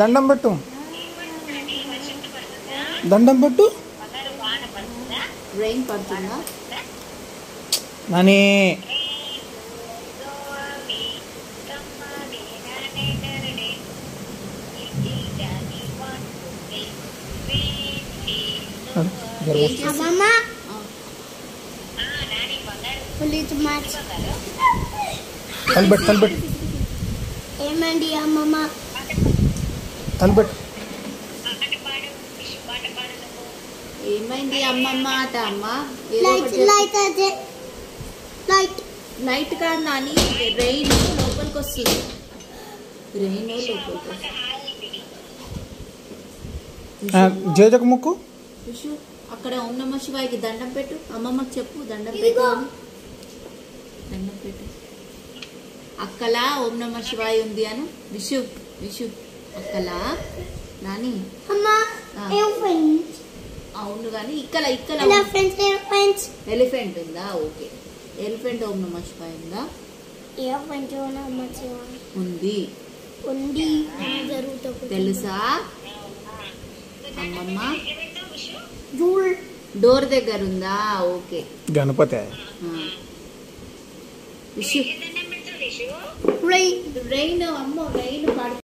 దండం పెట్టు దండం పెట్టు రెయిన్ పడుతుందా నాని ఏం అమ్మమ్మ ఆ, పులిచి మాట తలబెట్టు తలబెట్టు ఏమండి అమ్మమ్మ తలబెట్టు ఏమైంది అమ్మమ్మ ఆట అమ్మ ఏదో లైట్ ఒకటి లైట్ అదే లైట్ లైట్ కాదు నాని రెయిన్ లోపలికి వస్తుంది రెయిన్ లోపలికి వస్తుంది జేజకు ముక్కు విషు అక్కడ ఓం నమ శివాయికి దండం పెట్టు అమ్మమ్మకి చెప్పు దండం పెట్టు ఇదిగో. అని. దండం పెట్టు అక్కలా ఓం నమ శివాయి ఉంది అను విషు విషు అక్కలా నాని అమ్మ ఆ. ఏం ఫ్రెండ్స్ అవును కానీ ఇక్కడ ఇక్కడ హలో ఫ్రెండ్స్ ఏం ఫ్రెండ్స్ ఎలిఫెంట్ ఉందా ఓకే ఎలిఫెంట్ ఓం నమ శివాయి ఉందా ఏ ఫ్రెండ్స్ అమ్మ ఉంది ఉంది జరుగుతుంది తెలుసా అమ్మమ్మ జూల్ డోర్ దగ్గర ఉందా ఓకే గణపతి ఆ. విషు రైట్ రెయిన్ అమ్మో రెయిన్ పడు